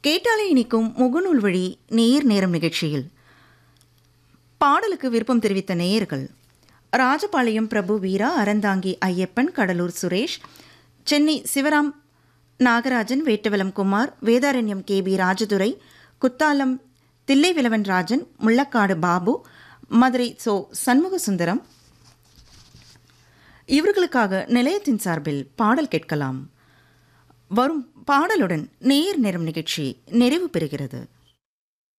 கேட்டாலே இனிக்கும் முகநூல் வழி நேர் நேரம் நிகழ்ச்சியில் பாடலுக்கு விருப்பம் தெரிவித்த நேயர்கள் ராஜபாளையம் பிரபு வீரா அறந்தாங்கி ஐயப்பன் கடலூர் சுரேஷ் சென்னை சிவராம் நாகராஜன் வேட்டவலம் குமார் வேதாரண்யம் கே பி ராஜதுரை குத்தாலம் தில்லைவிலவன் ராஜன் முள்ளக்காடு பாபு மதுரை சோ சண்முக சுந்தரம் இவர்களுக்காக நிலையத்தின் சார்பில் பாடல் கேட்கலாம் வரும் பாடலுடன் நேர் நேரம் நிகழ்ச்சி நிறைவு பெறுகிறது